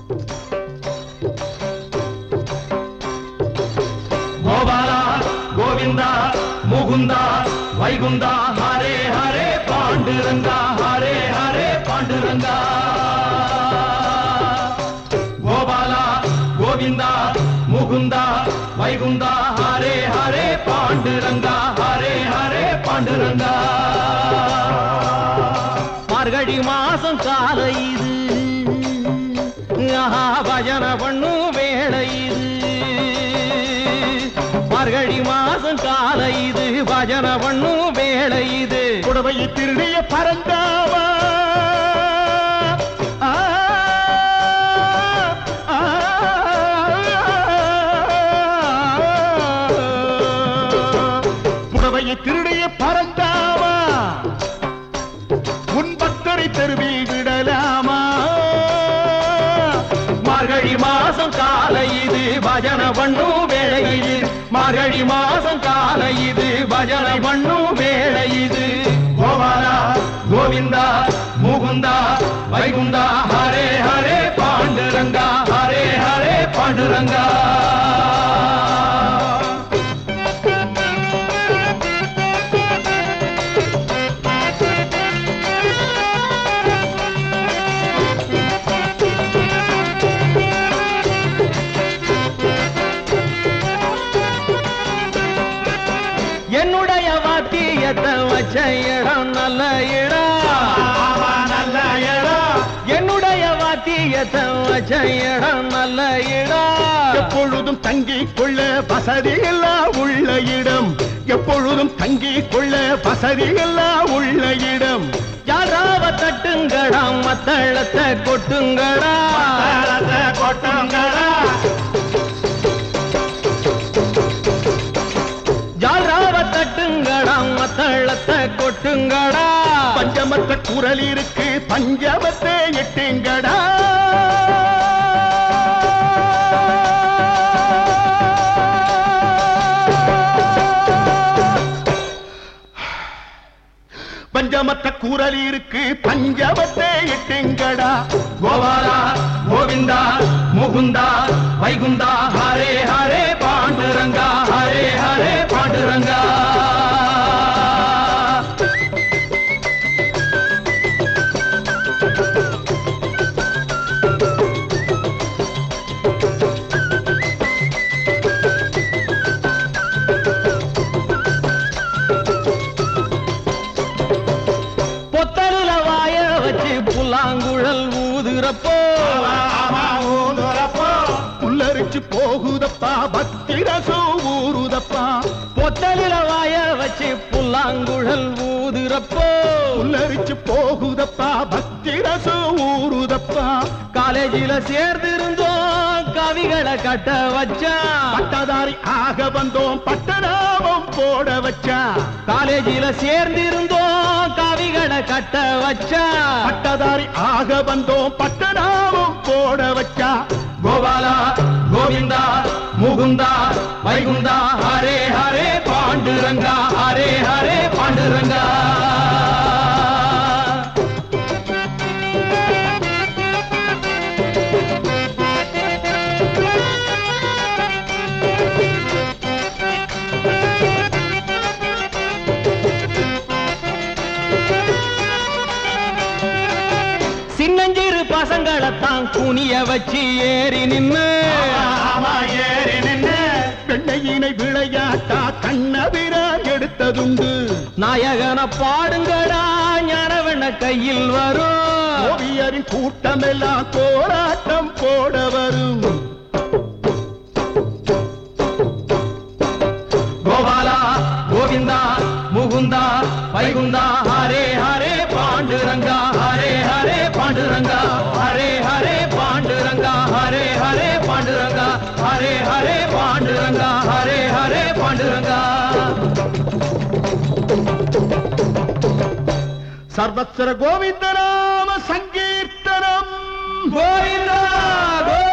கோபாலா கோவிந்தா முகுந்தா வைகுந்தா ஹரே ஹரே பாண்டுரங்கா ஹரே ஹரே பாண்டுரங்கா கோபாலா கோவிந்தா முகுந்தா வைகுந்தா ஹரே ஹரே பாண்டுரங்கா ஹரே ஹரே பாண்டுரங்கா மார்கழி மாசம் காலை இது ஆஹா, பஜன பண்ணும் வேளை இது மார்கழி மாசம் காலை இது பஜன பண்ணும் வேளை இது புடவை திருடிய பரந்தாவா ஆ, ஆ, புடவையை திருடிய பரந்தாவா உன் பக்தரை தெருவில் விடலாமா மார்கழி மாசம் காலை இது பஜன பண்ணும் வேளை இது மார்கழி மாசம் காலை இது பஜன பண்ணும் வேளை இது கோபாலா கோவிந்தா முகுந்தா வைகுந்தா ஹரே ஹரே பாண்டுரங்கா ஹரே ஹரே பாண்டுரங்கா என்னுடைய வாத்தியத்தை வச்ச இடம் நல்ல இடம் நல்ல இடம் என்னுடைய வாத்தியத்தை வச்ச இடம் நல்ல இடம் எப்பொழுதும் தங்கிக் கொள்ள வசதி எல்லாம் உள்ள இடம் எப்பொழுதும் தங்கிக் கொள்ள வசதி எல்லாம் உள்ள இடம் யாராவ தட்டுங்கடா மத்தளத்தை கொட்டுங்கடா கொட்டங்களா யாராவ தட்டுங்கடா மத்தளத்தை கொட்டுங்கடா பஞ்சமற்ற குரல் இருக்கு பஞ்சமத்தை எட்டுங்கடா பஞ்சமற்ற குரல் இருக்கு பஞ்சமத்தை எட்டுங்கடா கோபாலா கோவிந்தா முகுந்தா வைகுந்தா ஹரே ஹரே பாண்டுரங்கா ஹரே ஹரே பாண்டுரங்கா பொத்தலுல வாய வச்சு புல்லாங்குழல் ஊதுறப்போ புல்லரிச்சு போகுதப்பா பக்திரசோ ஊருதப்பா பொத்தலுல வாய வச்சு புல்லாங்குழல் ஊதுறப்போ புல்லரிச்சு போகுதப்பா பக்திரசோ ஊருதப்பா காலேஜில சேர்ந்திருந்தோம் கவிகளை கட்ட வச்சா பட்டதாரி ஆக வந்தோம் பட்டநாமம் போட வச்சா காலேஜில சேர்ந்திருந்தோம் கவிகளை கட்ட வச்சா பட்டதாரி ஆக வந்தோம் பட்டநாமம் போட வச்சா கோபாலா கோவிந்தா முகுந்தா வைகுந்தா ஹரே ஹரே பாண்டுரங்கா ஹரே ஹரே பாண்டுரங்கா சின்னஞ்சிறு பசங்களைத்தான் குனிய வச்சு ஏறி நின்னு வெண்ணையினை விளையாட்டா கண்ணபிரான் எடுத்ததுண்டு நாயகன பாடுங்கடா ஞானவண்ண கையில் வரும் ஓவியரின் கூட்டமெல்லாம் போராட்டம் போட வரும் கோபாலா கோவிந்தா முகுந்தா வைகுந்தா ஹரே ஹரே பாண்டுரங்கா ஹரே ஹரே பாண்டுரங்கா ஹரே ஹரே பாண்டுரங்கா ஹரே ஹரே பாண்டுரங்கா ஹரே ஹரே பாண்டுரங்கா ஹரே ஹரே பாண்டுரங்கா சர்வத்திர கோவிந்த நாம சங்கீர்த்தனம் கோவிந்தா